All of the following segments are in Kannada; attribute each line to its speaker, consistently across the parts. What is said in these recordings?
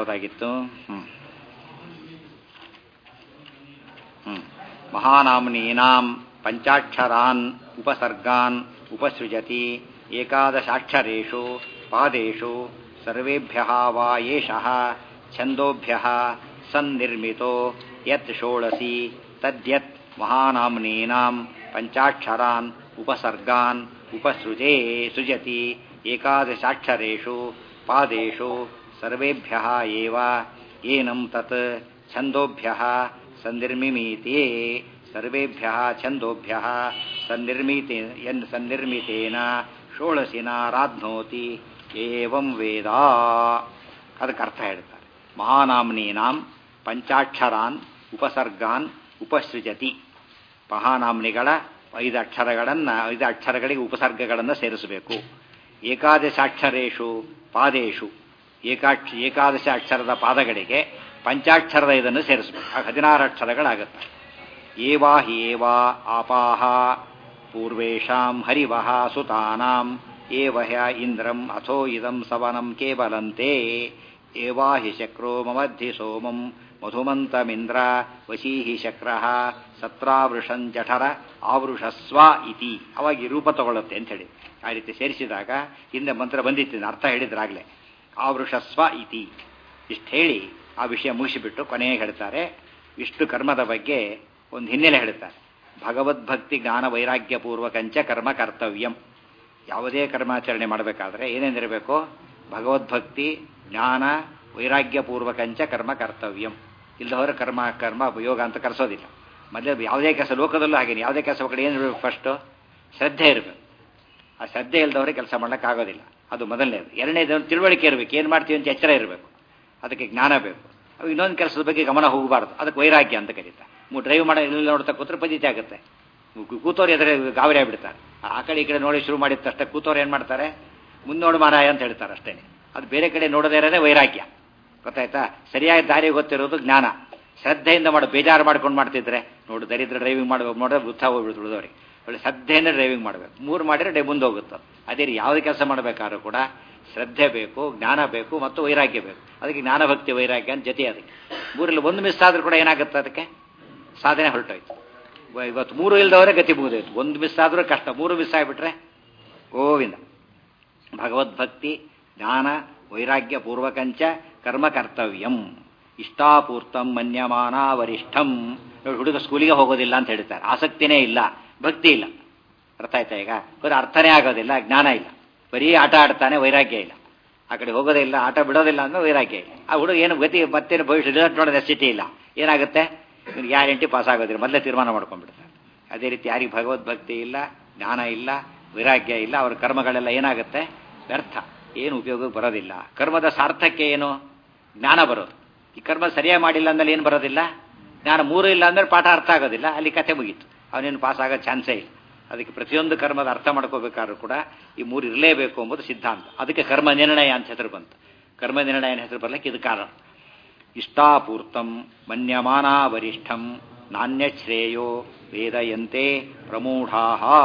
Speaker 1: ಯಾವುದಾಗಿತ್ತು ಹ್ಞೂ ಹ್ಞೂ ಮಹಾನಾಮ್ನೀನಾಂ ಪಂಚಾಕ್ಷರಾನ್ ಉಪಸರ್ಗಾನ್ ಉಪಸೃಜತಿ ಏಕಾದಶಾಕ್ಷರೇಷು ಪಾದೇಷು ಸರ್ವೇಭ್ಯಃ ವಾ ಏಷಃ ಛಂದೋಭ್ಯಃ ಸನ್ನಿರ್ಮಿತೋ ಯತ್ ಷೋಡಸಿ ತದ್ಯತ್ ಮಹಾನಾಮ್ನೀನಾಂ ಪಂಚಾಕ್ಷರಾನ್ ಉಪಸರ್ಗಾನ್ ಉಪಸೃಜೇ ಸೃಜತಿ ಏಕಾದಶಾಕ್ಷರೇಷು ಪಾದೇಷು ಸರ್ವೇಭ್ಯಃ ಏವ ಏನಂ ತತ್ ಛಂದೋಭ್ಯಃ ಸನ್ನಿರ್ಮಿಮೀತೆ ಸರ್ವೇಭ್ಯಃ ಛಂದೋಭ್ಯಃ ಸನ್ನಿರ್ಮಿತೆ ಯನ್ ಸನ್ನಿರ್ಮಿತೇನ ಷೋಳಸಿನ ರಾಧ್ನೋತಿ ಏವಂ ವೇದ ಅದಕ್ಕೆ ಅರ್ಥ ಹೇಳ್ತಾರೆ ಮಹಾನಾಮ್ನೀನಾಂ ಪಂಚಾಕ್ಷರಾನ್ ಉಪಸರ್ಗಾನ್ ಉಪಸೃಜತಿ ಮಹಾನಾಮ್ನಿಗಳ ಐದು ಅಕ್ಷರಗಳನ್ನು ಐದು ಅಕ್ಷರಗಳಿಗೆ ಉಪಸರ್ಗಗಳನ್ನು ಸೇರಿಸಬೇಕು ಏಕಾದಶಾಕ್ಷರೇಷು ಪಾದೇಶು ಏಕಾಕ್ಷ ಏಕಾದಶ ಅಕ್ಷರದ ಪಾದಗಳಿಗೆ ಪಂಚಾಕ್ಷರದ ಇದನ್ನು ಸೇರಿಸಬೇಕು ಆಗ ಹದಿನಾರು ಅಕ್ಷರಗಳಾಗುತ್ತೆ ಏವಾ ಹಿ ಏವಾ ಆಪಾಹ ಪೂರ್ವೇಶಾಂ ಹರಿವಹ ಸುತಾನಾಂ ಏವ ಹ್ಯ ಇಂದ್ರಂ ಅಥೋ ಇದಂ ಸವನಂ ಕೇವಲಂತೆ ಏವಾ ಹಿ ಶಕ್ರೋ ಮಮಧ್ಯಿ ಸೋಮಂ ಮಧುಮಂತಮಿಂದ್ರ ವಶೀಹಿ ಶಕ್ರ ಸತ್ರಾವೃಷಂ ಜಠರ ಆವೃಷಸ್ವ ಇತಿ ಅವಾಗ ಈ ರೂಪ ತಗೊಳ್ಳುತ್ತೆ ಅಂತ ಹೇಳಿ ಆ ರೀತಿ ಸೇರಿಸಿದಾಗ ಹಿಂದೆ ಮಂತ್ರ ಬಂದಿತ್ತು ಅರ್ಥ ಹೇಳಿದ್ರಾಗಲೇ ಆವೃಷಸ್ವ ಇತಿ ಇಷ್ಟು ಹೇಳಿ ಆ ವಿಷಯ ಮುಗಿಸಿಬಿಟ್ಟು ಕೊನೆಗೆ ಹೇಳ್ತಾರೆ ಇಷ್ಟು ಕರ್ಮದ ಬಗ್ಗೆ ಒಂದು ಹಿನ್ನೆಲೆ ಹೇಳ್ತಾರೆ ಭಗವದ್ಭಕ್ತಿ ಜ್ಞಾನ ವೈರಾಗ್ಯಪೂರ್ವಕಂಚ ಕರ್ಮ ಕರ್ತವ್ಯಂ ಯಾವುದೇ ಕರ್ಮಾಚರಣೆ ಮಾಡಬೇಕಾದ್ರೆ ಏನೇನಿರಬೇಕು ಭಗವದ್ಭಕ್ತಿ ಜ್ಞಾನ ವೈರಾಗ್ಯಪೂರ್ವಕಂಚ ಕರ್ಮ ಕರ್ತವ್ಯಂ ಇಲ್ಲದವರ ಕರ್ಮ ಕರ್ಮ ಯೋಗ ಅಂತ ಕರೆಸೋದಿಲ್ಲ ಮೊದಲೇ ಯಾವುದೇ ಕೆಲಸ ಲೋಕದಲ್ಲೂ ಹಾಗೇನೆ ಯಾವುದೇ ಕೆಲಸ ಕಡೆ ಏನು ಇರಬೇಕು ಫಸ್ಟು ಶ್ರದ್ಧೆ ಇರಬೇಕು ಆ ಶ್ರದ್ಧೆ ಇಲ್ಲದವರಿಗೆ ಕೆಲಸ ಮಾಡೋಕ್ಕಾಗೋದಿಲ್ಲ ಅದು ಮೊದಲನೇದು ಎರಡನೇದು ತಿಳುವಳಿಕೆ ಇರಬೇಕು ಏನು ಮಾಡ್ತೀವಿ ಅಂತ ಎಚ್ಚರ ಇರಬೇಕು ಅದಕ್ಕೆ ಜ್ಞಾನ ಬೇಕು ಅವು ಇನ್ನೊಂದು ಕೆಲಸದ ಬಗ್ಗೆ ಗಮನ ಹೋಗಬಾರ್ದು ಅದಕ್ಕೆ ವೈರಾಗ್ಯ ಅಂತ ಕರೀತಾರೆ ನೀವು ಡ್ರೈವ್ ಮಾಡೋ ಇಲ್ಲಿ ನೋಡ್ತಾ ಕೂತ್ರೆ ಪದ್ಧತಿ ಆಗುತ್ತೆ ಕೂತೋರು ಎದುರೇ ಗಾಬರಿ ಆಗಿಬಿಡ್ತಾರೆ ಆ ಕಡೆ ಈ ಕಡೆ ನೋಡಿ ಶುರು ಮಾಡಿದ ತಕ್ಷಣ ಕೂತೋರು ಏನು ಮಾಡ್ತಾರೆ ಮುನ್ನೋಡು ಮಾರಾಯ ಅಂತ ಹೇಳ್ತಾರೆ ಅಷ್ಟೇ ಅದು ಬೇರೆ ಕಡೆ ನೋಡದೇ ಇರೋದೇ ವೈರಾಗ್ಯ ಗೊತ್ತಾಯ್ತಾ ಸರಿಯಾದ ದಾರಿ ಗೊತ್ತಿರೋದು ಜ್ಞಾನ ಶ್ರದ್ಧೆಯಿಂದ ಮಾಡೋ ಬೇಜಾರು ಮಾಡ್ಕೊಂಡು ಮಾಡ್ತಿದ್ರೆ ನೋಡು ದರಿದ್ರ ಡ್ರೈವಿಂಗ್ ಮಾಡಬೇಕು ನೋಡಿದ್ರೆ ವೃದ್ಧ ಹೋಗ್ಬಿಡ್ತು ಉಳಿದವ್ರಿಗೆ ಒಳ್ಳೆ ಶ್ರದ್ಧೆಯಿಂದ ಡ್ರೈವಿಂಗ್ ಮಾಡಬೇಕು ಮೂರು ಮಾಡಿದ್ರೆ ಡೇ ಮುಂದೆ ಹೋಗುತ್ತೆ ಅದೇ ರೀತಿ ಯಾವುದೇ ಕೆಲಸ ಮಾಡಬೇಕಾದ್ರೂ ಕೂಡ ಶ್ರದ್ಧೆ ಬೇಕು ಜ್ಞಾನ ಬೇಕು ಮತ್ತು ವೈರಾಗ್ಯ ಬೇಕು ಅದಕ್ಕೆ ಜ್ಞಾನಭಕ್ತಿ ವೈರಾಗ್ಯ ಅಂತ ಜೊತೆ ಅದಕ್ಕೆ ಮೂರಲ್ಲಿ ಒಂದು ಮಿಸ್ ಆದರೂ ಕೂಡ ಏನಾಗುತ್ತೆ ಅದಕ್ಕೆ ಸಾಧನೆ ಹೊರಟೋಯ್ತು ಇವತ್ತು ಮೂರು ಇಲ್ದವರೇ ಗತಿ ಮುಗಿದೋಯ್ತು ಒಂದು ಮಿಸ್ ಆದರೂ ಕಷ್ಟ ಮೂರು ಮಿಸ್ ಆಗಿಬಿಟ್ರೆ ಗೋವಿಂದ ಭಗವದ್ಭಕ್ತಿ ಜ್ಞಾನ ವೈರಾಗ್ಯ ಪೂರ್ವಕಂಚ ಕರ್ಮ ಕರ್ತವ್ಯಂ ಇಷ್ಟಾಪೂರ್ತಂ ಮನ್ಯಮಾನ ವರಿಷ್ಠಂ ಹುಡುಗ ಸ್ಕೂಲಿಗೆ ಹೋಗೋದಿಲ್ಲ ಅಂತ ಹೇಳ್ತಾರೆ ಆಸಕ್ತಿನೇ ಇಲ್ಲ ಭಕ್ತಿ ಇಲ್ಲ ಅರ್ಥ ಆಯ್ತಾ ಈಗ ಬರೀ ಅರ್ಥನೇ ಆಗೋದಿಲ್ಲ ಜ್ಞಾನ ಇಲ್ಲ ಬರೀ ಆಟ ಆಡ್ತಾನೆ ವೈರಾಗ್ಯ ಇಲ್ಲ ಆ ಕಡೆ ಹೋಗೋದೇ ಇಲ್ಲ ಆಟ ಬಿಡೋದಿಲ್ಲ ಅಂದ್ರೆ ವೈರಾಗ್ಯ ಇಲ್ಲ ಆ ಹುಡುಗ ಏನು ಗತಿ ಮತ್ತೇನು ಭವಿಷ್ಯ ರಿಸಲ್ಟ್ ನೋಡೋದು ಸ್ಥಿತಿ ಇಲ್ಲ ಏನಾಗುತ್ತೆ ಗ್ಯಾರಂಟಿ ಪಾಸ್ ಆಗೋದಿಲ್ಲ ಮೊದಲೇ ತೀರ್ಮಾನ ಮಾಡ್ಕೊಂಡ್ಬಿಡ್ತಾರೆ ಅದೇ ರೀತಿ ಯಾರಿಗೆ ಭಗವದ್ಭಕ್ತಿ ಇಲ್ಲ ಜ್ಞಾನ ಇಲ್ಲ ವೈರಾಗ್ಯ ಇಲ್ಲ ಅವ್ರ ಕರ್ಮಗಳೆಲ್ಲ ಏನಾಗುತ್ತೆ ವ್ಯರ್ಥ ಏನು ಉಪಯೋಗಕ್ಕೆ ಬರೋದಿಲ್ಲ ಕರ್ಮದ ಸಾರ್ಥಕ್ಕೆ ಏನು ಜ್ಞಾನ ಬರೋದು ಈ ಕರ್ಮ ಸರಿಯಾಗಿ ಮಾಡಿಲ್ಲ ಅಂದಲ್ಲಿ ಏನು ಬರೋದಿಲ್ಲ ಜ್ಞಾನ ಮೂರು ಇಲ್ಲ ಅಂದ್ರೆ ಪಾಠ ಅರ್ಥ ಆಗೋದಿಲ್ಲ ಅಲ್ಲಿ ಕತೆ ಮುಗೀತು ಅವನೇನು ಪಾಸ್ ಆಗೋ ಚಾನ್ಸೇ ಇಲ್ಲ ಅದಕ್ಕೆ ಪ್ರತಿಯೊಂದು ಕರ್ಮದ ಅರ್ಥ ಮಾಡ್ಕೋಬೇಕಾದ್ರೂ ಕೂಡ ಈ ಮೂರು ಇರಲೇಬೇಕು ಎಂಬುದು ಸಿದ್ಧಾಂತ ಅದಕ್ಕೆ ಕರ್ಮ ನಿರ್ಣಯ ಅಂತ ಹೆಸರು ಬಂತು ಕರ್ಮ ನಿರ್ಣಯ ಹೆಸರು ಬರ್ಲಿಕ್ಕೆ ಇದು ಕಾರಣ ಇಷ್ಟಾಪೂರ್ತಂ ಮನ್ಯಮಾನ ವರಿಷ್ಠಂ ನಾಣ್ಯಶ್ರೇಯೋ ವೇದಯಂತೆ ಪ್ರಮೂಢಾ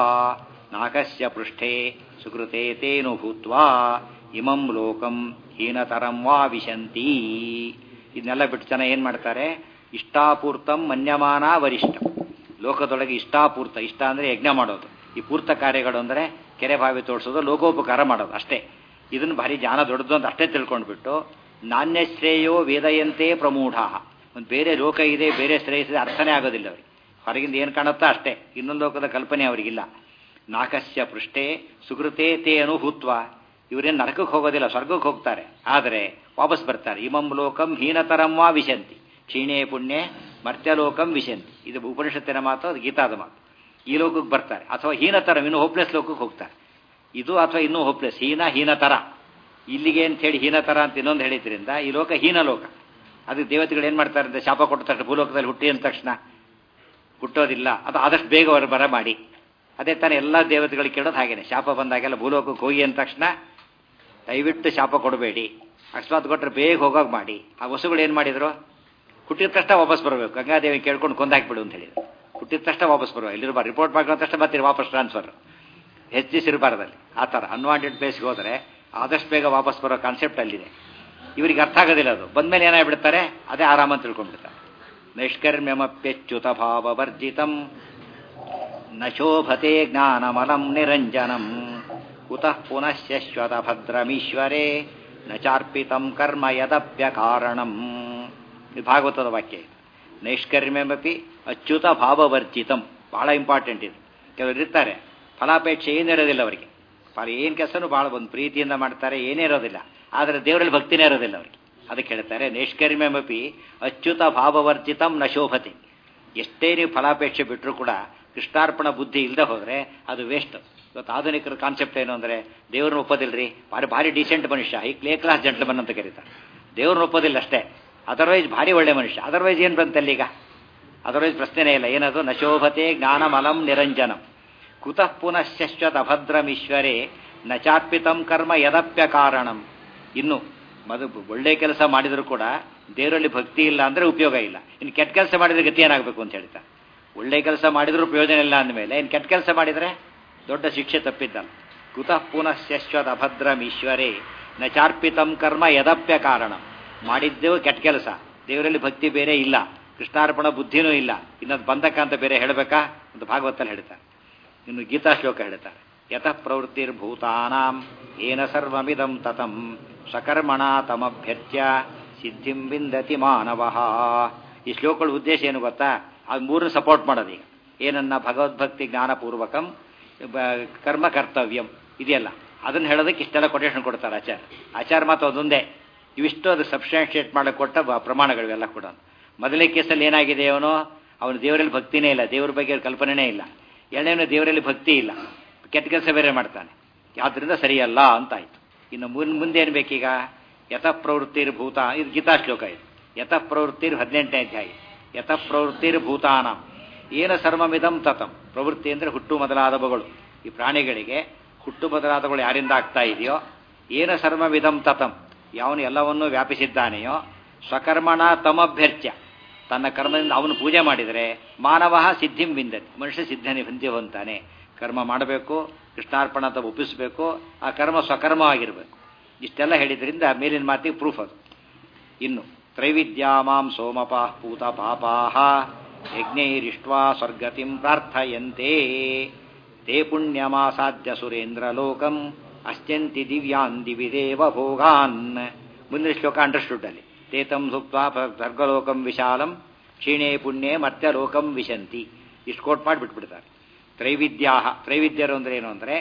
Speaker 1: ನಾಕಸ್ಯ ಪೃಷ್ಠೆ ಸುಕೃತೆ ತೇನು ಭೂತ್ವಾ ಇಮಂ ಲೋಕಂ ಹೀನತರಂ ವಾ ವಿಶಂತಿ ಇದನ್ನೆಲ್ಲ ಬಿಟ್ಟು ಜನ ಏನು ಮಾಡ್ತಾರೆ ಇಷ್ಟಾಪೂರ್ತಂ ಮನ್ಯಮಾನ ವರಿಷ್ಠಂ ಲೋಕದೊಳಗೆ ಇಷ್ಟಾಪೂರ್ತ ಇಷ್ಟ ಅಂದರೆ ಯಜ್ಞ ಮಾಡೋದು ಈ ಪೂರ್ತ ಕಾರ್ಯಗಳು ಅಂದರೆ ಕೆರೆ ಬಾವಿ ತೋರಿಸೋದು ಲೋಕೋಪಕಾರ ಮಾಡೋದು ಅಷ್ಟೇ ಇದನ್ನು ಭಾರಿ ಜ್ಞಾನ ದೊಡ್ಡದು ಅಂತ ಅಷ್ಟೇ ತಿಳ್ಕೊಂಡ್ಬಿಟ್ಟು ನಾಣ್ಯಶ್ರೇಯೋ ವೇದಯಂತೆ ಪ್ರಮೂಢ ಒಂದು ಬೇರೆ ಲೋಕ ಇದೆ ಬೇರೆ ಶ್ರೇಯಸ್ಸಿದೆ ಅರ್ಥನೇ ಆಗೋದಿಲ್ಲ ಅವ್ರಿಗೆ ಹೊರಗಿಂದ ಏನು ಕಾಣುತ್ತೋ ಅಷ್ಟೇ ಇನ್ನೊಂದು ಲೋಕದ ಕಲ್ಪನೆ ಅವರಿಗಿಲ್ಲ ನಾಕಸ್ಯ ಪೃಷ್ಠೆ ಸುಕೃತೆ ತೇ ಅನುಭೂತ್ವ ಇವರೇನು ನರಕಕ್ಕೆ ಹೋಗೋದಿಲ್ಲ ಸ್ವರ್ಗಕ್ಕೆ ಹೋಗ್ತಾರೆ ಆದರೆ ವಾಪಸ್ ಬರ್ತಾರೆ ಇಮಂ ಲೋಕಂ ಹೀನತರಂ ವಾ ವಿಶಂತಿ ಕ್ಷೀಣೆ ಪುಣ್ಯ ಮರ್ತ್ಯಲೋಕಂ ವಿಶಂತಿ ಇದು ಉಪನಿಷತ್ತಿನ ಮಾತು ಅದು ಗೀತಾದ ಮಾತು ಈ ಲೋಕಕ್ಕೆ ಬರ್ತಾರೆ ಅಥವಾ ಹೀನತರಂ ಇನ್ನು ಹೋಪ್ಲೆಸ್ ಲೋಕಕ್ಕೆ ಹೋಗ್ತಾರೆ ಇದು ಅಥವಾ ಇನ್ನೂ ಹೋಪ್ಲೆಸ್ ಹೀನ ಹೀನತರ ಇಲ್ಲಿಗೆ ಅಂತ ಹೇಳಿ ಹೀನತರ ಅಂತ ಇನ್ನೊಂದು ಹೇಳಿದ್ರಿಂದ ಈ ಲೋಕ ಹೀನ ಲೋಕ ಅದಕ್ಕೆ ದೇವತೆಗಳು ಏನು ಮಾಡ್ತಾರೆ ಅಂತ ಶಾಪ ಕೊಟ್ಟ ತಕ್ಷಣ ಭೂಲೋಕದಲ್ಲಿ ಹುಟ್ಟಿ ಅಂದ ತಕ್ಷಣ ಹುಟ್ಟೋದಿಲ್ಲ ಅದು ಆದಷ್ಟು ಬೇಗ ಅವರು ಬರ ಮಾಡಿ ಅದೇ ತಾನೇ ಎಲ್ಲ ದೇವತೆಗಳಿಗೆ ಕೇಳೋದು ಹಾಗೇನೆ ಶಾಪ ಬಂದಾಗೆಲ್ಲ ಭೂಲೋಕಕ್ಕೆ ಹೋಗಿ ಅಂದ ತಕ್ಷಣ ದಯವಿಟ್ಟು ಶಾಪ ಕೊಡಬೇಡಿ ಅಕಸ್ಮಾತ್ ಕೊಟ್ಟರೆ ಬೇಗ ಹೋಗೋಕೆ ಮಾಡಿ ಆ ವಸುಗಳು ಏನು ಮಾಡಿದ್ರು ಹುಟ್ಟಿದ ತಕ್ಷಣ ವಾಪಸ್ ಬರಬೇಕು ಗಂಗಾದೇವಿ ಕೇಳ್ಕೊಂಡು ಕೊಂದಾಕ್ಬಿಡು ಅಂತ ಹೇಳಿದ್ರು ಹುಟ್ಟಿದ ತಕ್ಷಣ ವಾಪಸ್ ಬರುವ ಇಲ್ಲಿರ್ಬಾರ್ದು ರಿಪೋರ್ಟ್ ಮಾಡ್ಕೊಂಡ ತಕ್ಷಣ ಬರ್ತೀರಿ ವಾಪಸ್ ಟ್ರಾನ್ಸ್ಫರ್ ಹೆಚ್ಚಿಸಿರಬಾರ್ದಲ್ಲಿ ಆ ಥರ ಅನ್ವಾಂಟೆಡ್ ಪ್ಲೇಸ್ಗೆ ಹೋದರೆ ಆದಷ್ಟು ಬೇಗ ವಾಪಸ್ ಬರೋ ಕಾನ್ಸೆಪ್ಟ್ ಅಲ್ಲಿದೆ ಇವರಿಗೆ ಅರ್ಥ ಆಗೋದಿಲ್ಲ ಅದು ಬಂದ್ಮೇಲೆ ಏನಾಗ್ಬಿಡ್ತಾರೆ ಅದೇ ಆರಾಮ ಅಂತ ತಿಳ್ಕೊಂಡ್ಬಿಡ್ತಾರೆ ನೈಷ್ಕರ್ಮ್ಯಮಪ್ಯಚ್ಯುತ ಭಾವವರ್ಜಿತಂ ನ ಶೋಭತೆ ಜ್ಞಾನಮಲಂ ನಿರಂಜನಂ ಕುತಃ ಪುನಶ್ಯಶ್ವತ ಭದ್ರಮೀಶ್ವರೇ ನ ಚಾರ್ಪಿತಂ ಕರ್ಮ ಯದಪ್ಯ ಕಾರಣಂ ಇದು ಭಾಗವತದ ವಾಕ್ಯ ಇದು ನೈಷ್ಕರ್ಮ್ಯಮಪಿ ಅಚ್ಯುತ ಭಾವವರ್ಜಿತಂ ಬಹಳ ಇಂಪಾರ್ಟೆಂಟ್ ಇದು ಕೆಲವರು ಇರ್ತಾರೆ ಫಲಾಪೇಕ್ಷೆ ಏನಿರೋದಿಲ್ಲ ಅವರಿಗೆ ಫಲ ಏನು ಕೆಲಸನೂ ಭಾಳ ಒಂದು ಪ್ರೀತಿಯಿಂದ ಮಾಡ್ತಾರೆ ಏನೇ ಇರೋದಿಲ್ಲ ಆದರೆ ದೇವರಲ್ಲಿ ಭಕ್ತಿನೇ ಇರೋದಿಲ್ಲ ಅವರಿಗೆ ಅದಕ್ಕೆ ಹೇಳ್ತಾರೆ ನೈಷ್ಕರ್ಮ್ಯಮಪಿ ಅಚ್ಯುತ ಭಾವವರ್ಜಿತಂ ನ ಶೋಭತೆ ಎಷ್ಟೇ ನೀವು ಫಲಾಪೇಕ್ಷೆ ಬಿಟ್ಟರೂ ಕೂಡ ಕೃಷ್ಣಾರ್ಪಣ ಬುದ್ಧಿ ಇಲ್ಲದೆ ಹೋದರೆ ಅದು ವೇಸ್ಟ್ ಇವತ್ತು ಆಧುನಿಕರ ಕಾನ್ಸೆಪ್ಟ್ ಏನು ಅಂದರೆ ದೇವ್ರನ್ನ ಒಪ್ಪೋದಿಲ್ರಿ ಭಾರಿ ಭಾರಿ ಡೀಸೆಂಟ್ ಮನುಷ್ಯ ಈ ಕ್ಲೇ ಕ್ಲಾಸ್ ಜಂಟ್ಲ್ಮನ್ ಅಂತ ಕರೀತಾರೆ ದೇವ್ರನ್ನ ಒಪ್ಪೋದಿಲ್ಲ ಅಷ್ಟೇ ಅದರ್ವೈಸ್ ಭಾರಿ ಒಳ್ಳೆ ಮನುಷ್ಯ ಅದರ್ವೈಸ್ ಏನು ಬಂತಲ್ಲ ಈಗ ಅದರ್ವೈಸ್ ಪ್ರಶ್ನೆನೇ ಇಲ್ಲ ಏನದು ನಶೋಭತೆ ಜ್ಞಾನಮಲಂ ನಿರಂಜನಂ ಕುತಃ ಪುನಶ್ಚಶ್ವತ್ ಅಭದ್ರಮೀಶ್ವರೇ ನ ಚಾರ್ಪಿತಂ ಕರ್ಮ ಯದಪ್ಯ ಕಾರಣಂ ಇನ್ನು ಮದು ಒಳ್ಳೆ ಕೆಲಸ ಮಾಡಿದರೂ ಕೂಡ ದೇವರಲ್ಲಿ ಭಕ್ತಿ ಇಲ್ಲ ಅಂದರೆ ಉಪಯೋಗ ಇಲ್ಲ ಇನ್ನು ಕೆಟ್ಟ ಕೆಲಸ ಮಾಡಿದ್ರೆ ಗತಿ ಏನಾಗಬೇಕು ಅಂತ ಹೇಳ್ತಾ ಒಳ್ಳೆ ಕೆಲಸ ಮಾಡಿದರೂ ಪ್ರಯೋಜನ ಇಲ್ಲ ಅಂದಮೇಲೆ ಇನ್ನು ಕೆಟ್ಟ ಕೆಲಸ ಮಾಡಿದರೆ ದೊಡ್ಡ ಶಿಕ್ಷೆ ತಪ್ಪಿದ್ದಲ್ಲ ಕುತಃ ಪುನಶ್ಚಶ್ವತ್ ಅಭದ್ರಮೀಶ್ವರೇ ನ ಚಾರ್ಪಿತಂ ಕರ್ಮ ಯದಪ್ಯ ಕಾರಣ ಮಾಡಿದ್ದೆವು ಕೆಟ್ಟ ಕೆಲಸ ದೇವರಲ್ಲಿ ಭಕ್ತಿ ಬೇರೆ ಇಲ್ಲ ಕೃಷ್ಣಾರ್ಪಣ ಬುದ್ಧಿನೂ ಇಲ್ಲ ಇನ್ನೊಂದು ಬಂಧಕ ಅಂತ ಬೇರೆ ಹೇಳಬೇಕಾ ಅಂತ ಭಾಗವತಲ್ಲಿ ಹೇಳ್ತಾರೆ ಇನ್ನು ಗೀತಾ ಶ್ಲೋಕ ಹೇಳ್ತಾರೆ ಯತಃ ಪ್ರವೃತ್ತಿರ್ಭೂತಾನಾಂ ಏನ ಸರ್ವಮಿದಂ ತತಂ ಸಕರ್ಮಣ ತಮಭ್ಯರ್ಚ್ಯ ಸಿದ್ಧಿಂ ವಿಂದತಿ ಮಾನವ ಈ ಶ್ಲೋಕಗಳ ಉದ್ದೇಶ ಏನು ಗೊತ್ತಾ ಅದು ಮೂರನ್ನು ಸಪೋರ್ಟ್ ಮಾಡೋದು ಈಗ ಏನನ್ನ ಭಗವದ್ಭಕ್ತಿ ಜ್ಞಾನಪೂರ್ವಕಂ ಕರ್ಮ ಕರ್ತವ್ಯಂ ಇದೆಯಲ್ಲ ಅದನ್ನು ಹೇಳೋದಕ್ಕೆ ಇಷ್ಟೆಲ್ಲ ಕೊಟೇಶನ್ ಕೊಡ್ತಾರೆ ಆಚಾರ ಆಚಾರ ಮಾತು ಅದೊಂದೇ ಇವಿಷ್ಟು ಅದು ಸಬ್ಸ್ಟ್ಯಾನ್ಶಿಯೇಟ್ ಮಾಡಕ್ಕೆ ಕೊಟ್ಟ ಪ್ರಮಾಣಗಳಿವೆಲ್ಲ ಕೂಡ ಮೊದಲನೇ ಕೇಸಲ್ಲಿ ಏನಾಗಿದೆ ಅವನು ಅವನು ದೇವರಲ್ಲಿ ಭಕ್ತಿನೇ ಇಲ್ಲ ದೇವ್ರ ಬಗ್ಗೆ ಕಲ್ಪನೆನೇ ಇಲ್ಲ ಎರಡನೇನು ದೇವರಲ್ಲಿ ಭಕ್ತಿ ಇಲ್ಲ ಕೆಟ್ಟ ಕೆಲಸ ಬೇರೆ ಮಾಡ್ತಾನೆ ಆದ್ದರಿಂದ ಸರಿಯಲ್ಲ ಅಂತ ಆಯ್ತು ಇನ್ನು ಮುನ್ ಮುಂದೆ ಏನು ಬೇಕೀಗ ಯತಃ ಪ್ರವೃತ್ತಿರ್ ಭೂತ ಇದು ಗೀತಾ ಶ್ಲೋಕ ಇದು ಯತಃ ಪ್ರವೃತ್ತಿರ್ ಹದಿನೆಂಟನೇ ಅಧ್ಯಾಯ ಯತಃ ಪ್ರವೃತ್ತಿರ್ ಭೂತಾನ ಏನ ಸರ್ವಮಿದಂ ತತಂ ಪ್ರವೃತ್ತಿ ಅಂದರೆ ಹುಟ್ಟು ಮೊದಲಾದವುಗಳು ಈ ಪ್ರಾಣಿಗಳಿಗೆ ಹುಟ್ಟು ಮೊದಲಾದವುಗಳು ಯಾರಿಂದ ಆಗ್ತಾ ಇದೆಯೋ ಏನ ಸರ್ವವಿಧಂ ತತಂ ಯಾವನು ಎಲ್ಲವನ್ನೂ ವ್ಯಾಪಿಸಿದ್ದಾನೆಯೋ ಸ್ವಕರ್ಮಣ ತಮಭ್ಯರ್ಚ್ಯ ತನ್ನ ಕರ್ಮದಿಂದ ಅವನು ಪೂಜೆ ಮಾಡಿದರೆ ಮಾನವ ಸಿದ್ಧಿಂ ವಿಂದತಿ ಮನುಷ್ಯ ಸಿದ್ಧನೆ ಹೊಂದಿ ಹೊಂತಾನೆ ಕರ್ಮ ಮಾಡಬೇಕು ಕೃಷ್ಣಾರ್ಪಣ ಅಂತ ಒಪ್ಪಿಸಬೇಕು ಆ ಕರ್ಮ ಸ್ವಕರ್ಮವಾಗಿರಬೇಕು ಇಷ್ಟೆಲ್ಲ ಹೇಳಿದ್ರಿಂದ ಮೇಲಿನ ಮಾತಿಗೆ ಪ್ರೂಫ್ ಅದು ಇನ್ನು ತ್ರೈವಿದ್ಯಾ ಮಾಂ ಸೋಮಪಾ ಪೂತ ಪಾಪಾಹ ಯಜ್ಞೈರಿಷ್ಟ್ವಾ ಸ್ವರ್ಗತಿಂ ಪ್ರಾರ್ಥಯಂತೆ ತೇ ಪುಣ್ಯಮಾಸಾಧ್ಯ ಸುರೇಂದ್ರಲೋಕಂ ಅಶ್ಚಂತಿ ದಿವ್ಯಾನ್ ದಿವಿದೇವ ಭೋಗಾನ್ ಮುಂದಿನ ಶ್ಲೋಕ ಅಂಡರ್ಸ್ಟುಡ್ ಅಲ್ಲಿ ತೇತಂ ಸುಪ್ವಾ ಸ್ವರ್ಗಲೋಕಂ ವಿಶಾಲಂ ಕ್ಷೀಣೇ ಪುಣ್ಯೇ ಮರ್ತ್ಯಲೋಕಂ ವಿಶಂತಿ ಇಷ್ಟು ಕೋಟ್ ಮಾಡಿ ಬಿಟ್ಬಿಡ್ತಾರೆ ತ್ರೈವಿದ್ಯಾ ತ್ರೈವಿದ್ಯರು ಅಂದ್ರೆ ಏನು ಅಂದರೆ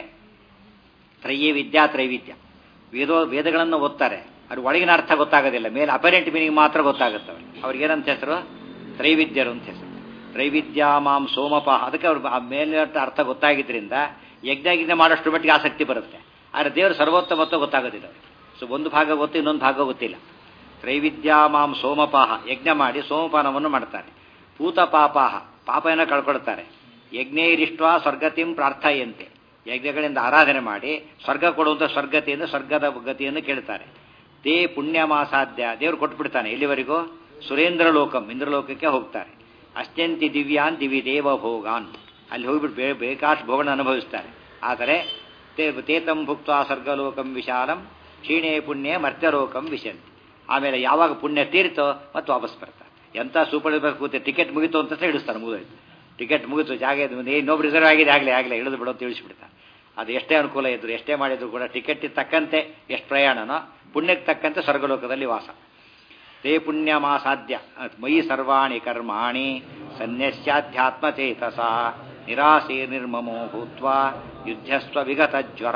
Speaker 1: ತ್ರಯೇ ವಿದ್ಯಾ ತ್ರೈವಿದ್ಯ ವೇದೋ ವೇದಗಳನ್ನು ಓದ್ತಾರೆ ಅದು ಒಳಗಿನ ಅರ್ಥ ಗೊತ್ತಾಗೋದಿಲ್ಲ ಮೇಲೆ ಅಪರೆಂಟ್ ಮೀನಿಂಗ್ ಮಾತ್ರ ಗೊತ್ತಾಗುತ್ತೆ ಅವ್ರಿಗೆ ಅವ್ರಿಗೆ ಏನಂತ ಹೆಸರು ತ್ರೈವಿದ್ಯರು ಅಂತ ಹೆಸರು ತ್ರೈವಿದ್ಯಾ ಮಾಂ ಸೋಮಪ ಅದಕ್ಕೆ ಅವ್ರು ಆ ಮೇಲೆ ಅರ್ಥ ಗೊತ್ತಾಗಿದ್ದರಿಂದ ಯಜ್ಞ ಗಿಜ್ಞ ಮಾಡೋಷ್ಟು ಮಟ್ಟಿಗೆ ಆಸಕ್ತಿ ಬರುತ್ತೆ ಆದರೆ ದೇವರು ಸರ್ವೋತ್ತಮತ್ವ ಗೊತ್ತಾಗೋದಿಲ್ಲ ಅವ್ರಿಗೆ ಸೊ ಒಂದು ಭಾಗ ಗೊತ್ತು ಇನ್ನೊಂದು ಭಾಗ ಗೊತ್ತಿಲ್ಲ ತ್ರೈವಿದ್ಯಾ ಮಾಂ ಸೋಮಪಾಹ ಯಜ್ಞ ಮಾಡಿ ಸೋಮಪಾನವನ್ನು ಮಾಡ್ತಾರೆ ಪೂತ ಪಾಪಾಹ ಪಾಪನ ಕಳ್ಕೊಳ್ತಾರೆ ಯಜ್ಞೈರಿಷ್ಟ ಸ್ವರ್ಗತಿಂ ಪ್ರಾರ್ಥಯಂತೆ ಯಜ್ಞಗಳಿಂದ ಆರಾಧನೆ ಮಾಡಿ ಸ್ವರ್ಗ ಕೊಡುವಂಥ ಸ್ವರ್ಗತಿಯಿಂದ ಸ್ವರ್ಗದ ಗತಿಯನ್ನು ಕೇಳ್ತಾರೆ ತೇ ಪುಣ್ಯಮಾಸಾಧ್ಯ ದೇವರು ಕೊಟ್ಬಿಡ್ತಾನೆ ಎಲ್ಲಿವರೆಗೂ ಸುರೇಂದ್ರ ಲೋಕಂ ಇಂದ್ರಲೋಕಕ್ಕೆ ಹೋಗ್ತಾರೆ ಅತ್ಯಂತಿ ದಿವ್ಯಾನ್ ದಿವಿ ದೇವ ಭೋಗಾನ್ ಅಲ್ಲಿ ಹೋಗ್ಬಿಟ್ಟು ಬೇ ಬೇಕಾಷ್ಟು ಭೋಗನ ಅನುಭವಿಸ್ತಾರೆ ಆದರೆ ತೇ ತೇತಂ ಭುಕ್ತ ಸ್ವರ್ಗಲೋಕಂ ವಿಶಾಲಂ ಕ್ಷೀಣೇ ಪುಣ್ಯ ಮರ್ತ್ಯಲೋಕಂ ವಿಶಂತಿ ಆಮೇಲೆ ಯಾವಾಗ ಪುಣ್ಯ ತೀರ್ತೋ ಮತ್ತೆ ವಾಪಸ್ ಬರ್ತಾರೆ ಎಂಥ ಸೂಪರ್ ಕೂತೆ ಟಿಕೆಟ್ ಮುಗಿತು ಅಂತ ಹಿಡಿಸ್ತಾರೆ ಮುಗಿದೋಯ್ತು ಟಿಕೆಟ್ ಮುಗಿತು ಜಾಗ ಇನ್ನೊಬ್ರು ರಿಸರ್ವ್ ಆಗಿದೆ ಆಗಲೇ ಆಗಲೇ ಇಳಿದು ಬಿಡೋ ತಿಳಿಸ್ಬಿಡ್ತಾರೆ ಅದು ಎಷ್ಟೇ ಅನುಕೂಲ ಇದ್ರು ಎಷ್ಟೇ ಮಾಡಿದ್ರು ಕೂಡ ಟಿಕೆಟ್ ತಕ್ಕಂತೆ ಎಷ್ಟು ಪ್ರಯಾಣನೋ ಪುಣ್ಯಕ್ಕೆ ತಕ್ಕಂತೆ ಸ್ವರ್ಗಲೋಕದಲ್ಲಿ ವಾಸ ತೇ ಪುಣ್ಯಮಾಸಾಧ್ಯ ಮಯಿ ಸರ್ವಾಣಿ ಕರ್ಮಾಣಿ ಸನ್ಯಸ್ಯಾಧ್ಯಾತ್ಮಚೇತಸ ನಿರಾಸೆ ನಿರ್ಮಮೋ ಭೂತ್ವ ಯುದ್ಧಸ್ವ ವಿಗತ ಜ್ವರ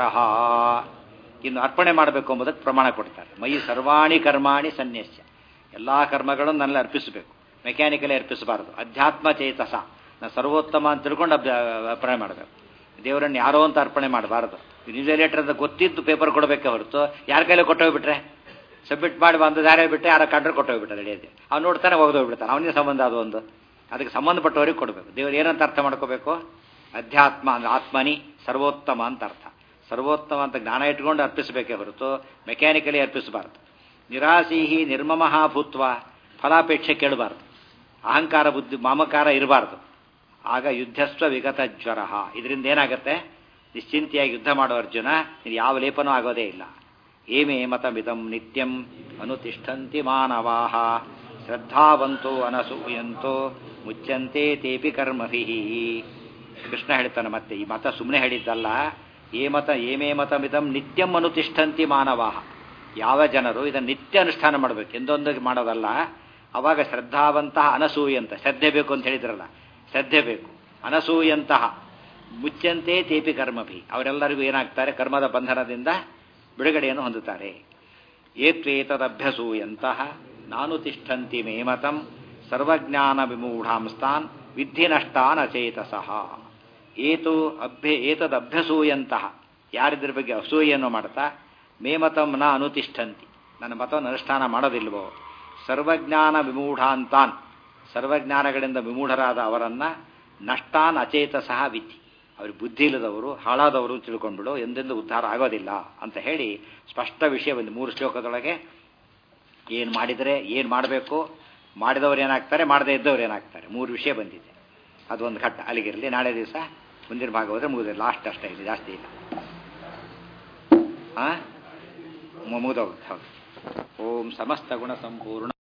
Speaker 1: ಇನ್ನು ಅರ್ಪಣೆ ಮಾಡಬೇಕು ಎಂಬುದಕ್ಕೆ ಪ್ರಮಾಣ ಕೊಡ್ತಾರೆ ಮಯಿ ಸರ್ವಾಣಿ ಕರ್ಮಾಣಿ ಸನ್ಯಸ್ಯ ಎಲ್ಲ ಕರ್ಮಗಳನ್ನು ನನ್ನಲ್ಲಿ ಅರ್ಪಿಸಬೇಕು ಮೆಕ್ಯಾನಿಕಲಿ ಅರ್ಪಿಸಬಾರದು ಅಧ್ಯಾತ್ಮ ಚೇತಸ ನಾನು ಸರ್ವೋತ್ತಮ ಅಂತ ತಿಳ್ಕೊಂಡು ಅರ್ಪಣೆ ಮಾಡಬೇಕು ದೇವರನ್ನು ಯಾರೋ ಅಂತ ಅರ್ಪಣೆ ಮಾಡಬಾರದು ನ್ಯೂಸ್ ಲೆಟರ್ ಅಂತ ಗೊತ್ತಿದ್ದು ಪೇಪರ್ ಕೊಡಬೇಕೆ ಹೊರತು ಯಾರ ಕೈಲಿ ಕೊಟ್ಟೋಗ್ಬಿಟ್ರೆ ಸಬ್ಮಿಟ್ ಮಾಡಿ ಬಂದು ದಾರಿ ಬಿಟ್ಟರೆ ಯಾರ ಕಂಡ್ರೆ ಕೊಟ್ಟೋಗ್ಬಿಟ್ಟಾರೆ ನಡೆಯುತ್ತೆ ಅವ್ನು ನೋಡ್ತಾನೆ ಹೋಗ್ದೋಗ್ಬಿಡ್ತಾನೆ ಅವನಿಗೆ ಸಂಬಂಧ ಅದು ಒಂದು ಅದಕ್ಕೆ ಸಂಬಂಧಪಟ್ಟವರಿಗೆ ಕೊಡಬೇಕು ದೇವರು ಏನಂತ ಅರ್ಥ ಮಾಡ್ಕೋಬೇಕು ಅಧ್ಯಾತ್ಮ ಅಂದ್ರೆ ಆತ್ಮನಿ ಸರ್ವೋತ್ತಮ ಅಂತ ಅರ್ಥ ಸರ್ವೋತ್ತಮ ಅಂತ ಜ್ಞಾನ ಇಟ್ಕೊಂಡು ಅರ್ಪಿಸಬೇಕೇ ಹೊರತು ಮೆಕ್ಯಾನಿಕಲಿ ಅರ್ಪಿಸಬಾರ್ದು ನಿರಾಸೀಹಿ ನಿರ್ಮಮಃ ಭೂತ್ವ ಫಲಾಪೇಕ್ಷೆ ಕೇಳಬಾರ್ದು ಅಹಂಕಾರ ಬುದ್ಧಿ ಮಾಮಕಾರ ಇರಬಾರ್ದು ಆಗ ಯುದ್ಧಸ್ವ ವಿಗತ ಜ್ವರ ಇದರಿಂದ ಏನಾಗುತ್ತೆ ನಿಶ್ಚಿಂತೆಯಾಗಿ ಯುದ್ಧ ಮಾಡೋ ಅರ್ಜುನ ಇದು ಯಾವ ಲೇಪನೂ ಆಗೋದೇ ಇಲ್ಲ ಏಮೇ ಮತಮಿದಂ ನಿತ್ಯಂ ಅನುತಿಷ್ಠಂತಿ ಮಾನವಾಹ ಶ್ರದ್ಧಾವಂತೋ ಅನಸೂಯಂತೋ ಮುಚ್ಚಂತೆ ತೇಪಿ ಕರ್ಮಭಿಃ ಕೃಷ್ಣ ಹೇಳ್ತಾನೆ ಮತ್ತೆ ಈ ಮತ ಸುಮ್ಮನೆ ಹೇಳಿದ್ದಲ್ಲ ಏ ಮತ ಏಮೇ ಮತಮಿದಂ ನಿತ್ಯಂ ಅನುತಿಷ್ಠಂತಿ ಮಾನವಾಹ ಯಾವ ಜನರು ಇದನ್ನು ನಿತ್ಯ ಅನುಷ್ಠಾನ ಮಾಡಬೇಕು ಎಂದೊಂದಿಗೆ ಮಾಡೋದಲ್ಲ ಅವಾಗ ಶ್ರದ್ಧಾವಂತಹ ಅನಸೂಯಂತ ಶ್ರದ್ಧೆ ಬೇಕು ಅಂತ ಹೇಳಿದ್ರಲ್ಲ ಶ್ರದ್ಧೆ ಬೇಕು ಅನಸೂಯಂತಹ ಮುಚ್ಚಂತೆ ತೇಪಿ ಕರ್ಮಭಿ ಅವರೆಲ್ಲರಿಗೂ ಏನಾಗ್ತಾರೆ ಕರ್ಮದ ಬಂಧನದಿಂದ ಬಿಡುಗಡೆಯನ್ನು ಹೊಂದುತ್ತಾರೆ ಏತ್ವೇತದಭ್ಯಸೂಯಂತಹ ನಾನು ತಿಷ್ಠಂತಿ ಮೇಮತಂ ಸರ್ವಜ್ಞಾನ ವಿಮೂಢಾಂಸ್ತಾನ್ ವಿದ್ಧಿ ನಷ್ಟಾನ್ ಅಚೇತಸಃ ಏತು ಅಭ್ಯ ಏತದಭ್ಯಸೂಯಂತಹ ಯಾರಿದ್ರ ಬಗ್ಗೆ ಅಸೂಯೆಯನ್ನು ಮಾಡ್ತಾ ಮೇಮತಂ ನ ಅನುತಿಷ್ಠಂತಿ ನನ್ನ ಮತವನ್ನು ಅನುಷ್ಠಾನ ಮಾಡೋದಿಲ್ವೋ ಸರ್ವಜ್ಞಾನ ವಿಮೂಢಾಂತಾನ್ ಸರ್ವಜ್ಞಾನಗಳಿಂದ ವಿಮೂಢರಾದ ಅವರನ್ನ ನಷ್ಟಾನ್ ಅಚೇತಸಃ ವಿಧಿ ಅವ್ರಿಗೆ ಬುದ್ಧಿ ಇಲ್ಲದವರು ಹಾಳಾದವರು ತಿಳ್ಕೊಂಡ್ಬಿಡು ಎಂದೆಂದು ಉದ್ಧಾರ ಆಗೋದಿಲ್ಲ ಅಂತ ಹೇಳಿ ಸ್ಪಷ್ಟ ವಿಷಯ ಒಂದು ಮೂರು ಶ್ಲೋಕದೊಳಗೆ ಏನು ಮಾಡಿದರೆ ಏನು ಮಾಡಬೇಕು ಮಾಡಿದವರು ಏನಾಗ್ತಾರೆ ಮಾಡದೇ ಇದ್ದವ್ರು ಏನಾಗ್ತಾರೆ ಮೂರು ವಿಷಯ ಬಂದಿದೆ ಅದೊಂದು ಘಟ್ಟ ಅಲ್ಲಿಗಿರಲಿ ನಾಳೆ ದಿವಸ ಮುಂದಿನ ಭಾಗ ಹೋದರೆ ಮುಗಿದ್ರೆ ಲಾಸ್ಟ್ ಅಷ್ಟೇ ಇದೆ ಜಾಸ್ತಿ ಇಲ್ಲ ಹಾಂ ಮುಗಿದೋಗುತ್ತೆ ಹೌದು ಓಂ ಸಮಸ್ತ ಗುಣ ಸಂಪೂರ್ಣ